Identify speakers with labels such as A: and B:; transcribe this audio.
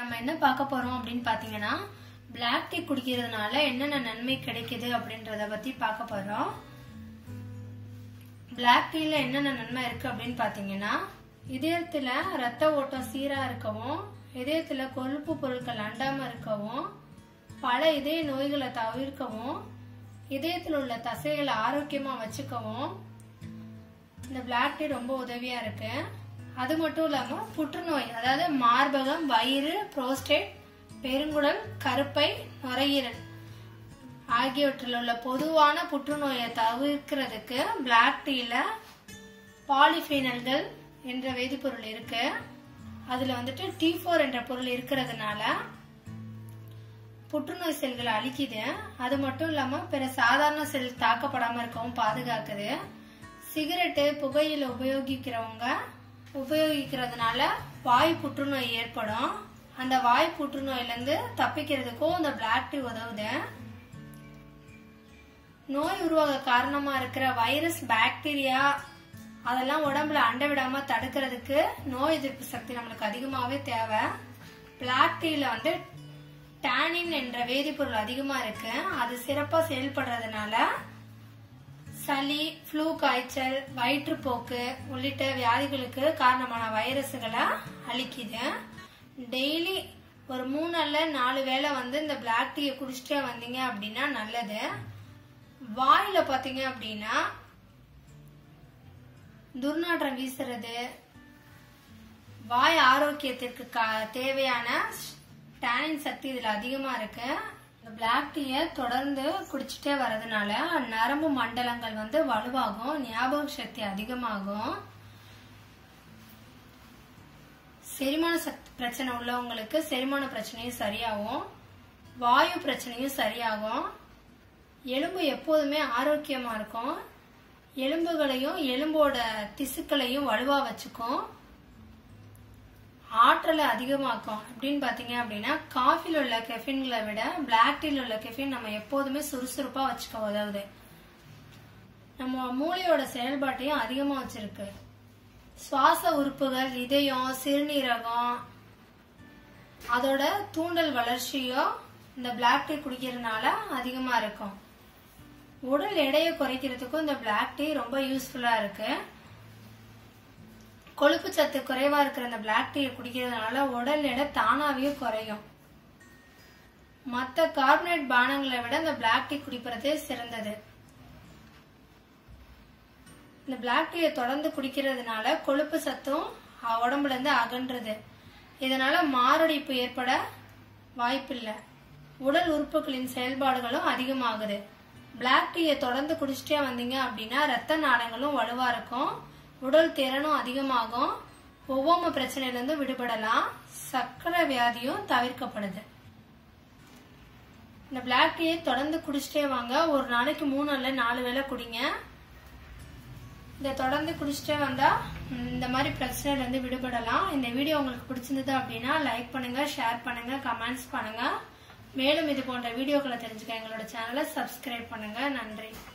A: நம்ம என்ன பார்க்க போறோம் அப்படின்னு பாத்தீங்கன்னா பிளாக் டீ குடிக்கிறதுனால என்னென்ன நன்மை கிடைக்குது அப்படின்றத பத்தி பார்க்க போறோம் பிளாக் டீல என்னென்ன நன்மை இருக்கு அப்படின்னு பாத்தீங்கன்னா இதயத்துல ரத்த ஓட்டம் சீரா இருக்கவும் இதயத்துல கொழுப்பு பொருட்கள் அண்டாம இருக்கவும் பல இதய நோய்களை தவிர்க்கவும் இதயத்தில் உள்ள தசைகளை ஆரோக்கியமா வச்சுக்கவும் இந்த பிளாக் டீ ரொம்ப உதவியா இருக்கு அது மட்டும் இல்லாம புற்றுநோய் அதாவது மார்பகம் வயிறு புரோஸ்டேட் பெருங்குடல் கருப்பை நுரையீரல் ஆகியவற்றில் உள்ள பொதுவான புற்றுநோயை தவிர்க்கிறதுக்கு பிளாக் டீல பாலிஃபீனல்கள் என்ற வேதிப்பொருள் இருக்கு அதுல வந்துட்டு டி ஃபோர் என்ற பொருள் இருக்கிறதுனால புற்றுநோய் செல்களை அழிக்குது அது மட்டும் இல்லாம பிற சாதாரண செல் தாக்கப்படாம இருக்கவும் பாதுகாக்குது சிகரெட்டு புகையில உபயோகிக்கிறவங்க உபயோகிக்கிறதுனால வாய் புற்றுநோய் ஏற்படும் அந்த வாய் புற்றுநோயில இருந்து தப்பிக்கிறதுக்கும் இந்த பிளாக் டீ உதவுது நோய் உருவாக காரணமா இருக்கிற வைரஸ் பாக்டீரியா அதெல்லாம் உடம்புல அண்ட விடாம தடுக்கிறதுக்கு நோய் எதிர்ப்பு சக்தி நம்மளுக்கு அதிகமாவே தேவை பிளாக் டீல வந்து டானின் என்ற வேதிப்பொருள் அதிகமா இருக்கு அது சிறப்பா செயல்படுறதுனால சளி ஃப்ளூ காய்ச்சல் வயிற்றுப்போக்கு உள்ளிட்ட வியாதிகளுக்கு காரணமான வைரஸுகளை அழிக்குது டெய்லி ஒரு மூணு அல்ல நாலு வேளை வந்து இந்த பிளாக் டீயை குடிச்சிட்டே வந்தீங்க அப்படின்னா நல்லது வாயில பாத்தீங்க அப்படின்னா துர்நாற்றம் வீசுறது வாய் ஆரோக்கியத்திற்கு கா- தேவையான டேனின் சக்தி இதுல அதிகமா இருக்கு இந்த பிளாக் டீயை தொடர்ந்து குடிச்சிட்டே வரதுனால நரம்பு மண்டலங்கள் வந்து வலுவாகும் ஞாபக சக்தி அதிகமாகும் செரிமான சக்தி பிரச்சனை உள்ளவங்களுக்கு செரிமான பிரச்சனையும் சரியாகும் வாயு பிரச்சனையும் சரியாகும் எலும்பு எப்போதுமே ஆரோக்கியமா இருக்கும் எலும்புகளையும் எலும்போட திசுக்களையும் வலுவா வச்சுக்கும் ஆற்றலை அதிகமாக்கும் அப்படின்னு பாத்தீங்க அப்படின்னா காஃபில உள்ள கெஃபின்களை விட பிளாக் டீல உள்ள கெஃபின் நம்ம எப்போதுமே சுறுசுறுப்பா வச்சுக்க உதவுது நம்ம மூளையோட செயல்பாட்டையும் அதிகமா வச்சிருக்கு சுவாச உறுப்புகள் இதயம் சிறுநீரகம் அதோட தூண்டல் வளர்ச்சியும் இந்த பிளாக் டீ குடிக்கிறதுனால அதிகமா இருக்கும் உடல் எடையை குறைக்கிறதுக்கும் இந்த பிளாக் டீ ரொம்ப யூஸ்ஃபுல்லா இருக்கு கொழுப்பு சத்து குறைவா இருக்கிற இந்த பிளாக் டீயை குடிக்கிறதுனால உடல் எடை தானாவே குறையும் மத்த கார்பனேட் பானங்களை விட இந்த பிளாக் டீ குடிப்பதே சிறந்தது இந்த பிளாக் டீயை தொடர்ந்து குடிக்கிறதுனால கொழுப்பு சத்தும் அஹ், உடம்புல இருந்து அகன்றது இதனால மாரடைப்பு ஏற்பட வாய்ப்பில்லை உடல் உறுப்புகளின் செயல்பாடுகளும் அதிகமாகுது பிளாக் டீயை தொடர்ந்து குடிச்சிட்டே வந்தீங்க அப்படின்னா ரத்த நாளங்களும் வலுவா இருக்கும் உடல் திறனும் அதிகமாகும் ஒவ்வாம பிரச்சனையில இருந்து விடுபடலாம் சக்கரை வியாதியும் தவிர்க்கப்படுது இந்த பிளாக் டீயை தொடர்ந்து குடிச்சிட்டே வாங்க ஒரு நாளைக்கு மூணு அல்ல நாலு வேளை குடிங்க இதை தொடர்ந்து குடிச்சிட்டே வந்தா ம், இந்த மாதிரி பிரச்சனையில இருந்து விடுபடலாம் இந்த வீடியோ உங்களுக்கு பிடிச்சிருந்தது அப்படின்னா லைக் பண்ணுங்க ஷேர் பண்ணுங்க கமெண்ட்ஸ் பண்ணுங்க மேலும் இது போன்ற வீடியோக்களை தெரிஞ்சுக்க எங்களோட சேனலை சப்ஸ்கிரைப் பண்ணுங்க நன்றி